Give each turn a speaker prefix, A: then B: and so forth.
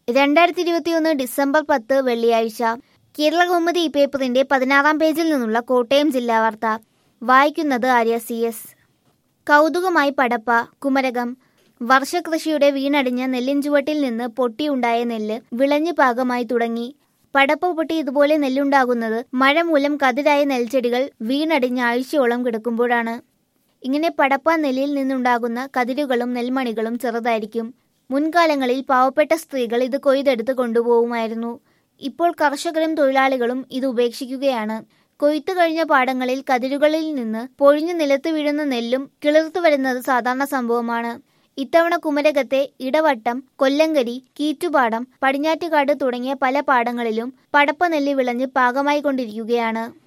A: രണ്ടായിരത്തി ഇരുപത്തിയൊന്ന് ഡിസംബർ പത്ത് വെള്ളിയാഴ്ച കേരള കൗമുദി ഈ പേപ്പറിന്റെ പതിനാറാം പേജിൽ നിന്നുള്ള കോട്ടയം ജില്ലാ വാർത്ത വായിക്കുന്നത് ആര്യ സി എസ് കൗതുകമായി പടപ്പ കുമരകം വർഷകൃഷിയുടെ വീണടിഞ്ഞ നെല്ലിൻചുവട്ടിൽ നിന്ന് പൊട്ടിയുണ്ടായ നെല്ല് വിളഞ്ഞു പാകമായി തുടങ്ങി പടപ്പ പൊട്ടി ഇതുപോലെ നെല്ലുണ്ടാകുന്നത് മഴ മൂലം കതിരായ നെൽച്ചെടികൾ വീണടിഞ്ഞ് ആഴ്ചയോളം കിടക്കുമ്പോഴാണ് ഇങ്ങനെ പടപ്പ നെല്ലിൽ നിന്നുണ്ടാകുന്ന കതിരുകളും നെൽമണികളും ചെറുതായിരിക്കും മുൻകാലങ്ങളിൽ പാവപ്പെട്ട സ്ത്രീകൾ ഇത് കൊയ്തെടുത്ത് കൊണ്ടുപോകുമായിരുന്നു ഇപ്പോൾ കർഷകരും തൊഴിലാളികളും ഇത് ഉപേക്ഷിക്കുകയാണ് കൊയ്ത്തു കഴിഞ്ഞ പാടങ്ങളിൽ കതിരുകളിൽ നിന്ന് പൊഴിഞ്ഞു നിലത്ത് വീഴുന്ന നെല്ലും കിളിർത്തു വരുന്നത് സാധാരണ സംഭവമാണ് ഇത്തവണ കുമരകത്തെ ഇടവട്ടം കൊല്ലങ്കരി കീറ്റുപാടം പടിഞ്ഞാറ്റുകാട് തുടങ്ങിയ പല പാടങ്ങളിലും പടപ്പ നെല്ല് വിളഞ്ഞ് പാകമായി കൊണ്ടിരിക്കുകയാണ്